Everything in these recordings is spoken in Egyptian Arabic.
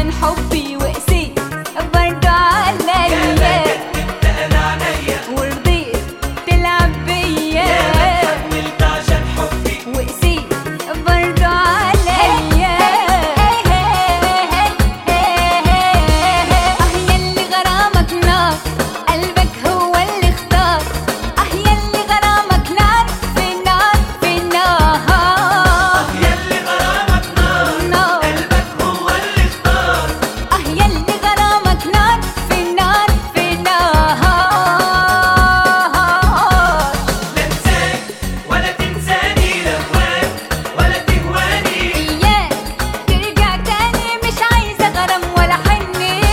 عشان حبي وقسيت برضو عليا انت انا عينيا ورضيت تلعب بيا حملت عشان حبي وقسيت برضو عليا اه يلي غرامك نار قلبك هو اللي اختار اه يلي غرامك نار في نار في نار يلي غرامك نار نار قلبك هو اللي اختار اه يلي غرامك نار في نار في نار لا انساك ولا تنساني لا هواك ولا تهواني إياك ترجع تاني مش عايزة غرام ولا حنية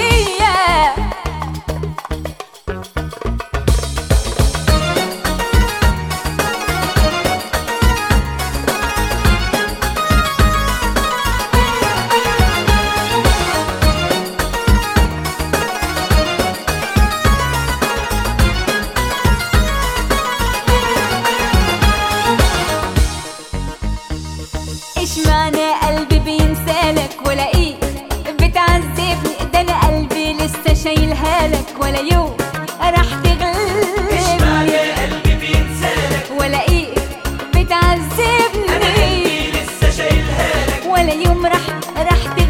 ايش معنى قلبي بينسالك ولا ايه بتعذبني ده انا قلبي لسه شايلها لك ولا يوم راح ايش معنى تغلبني قلبي بينسالك ولا ايه انا بتعذبني قلبي لسه شايلها لك ولا يوم راح راح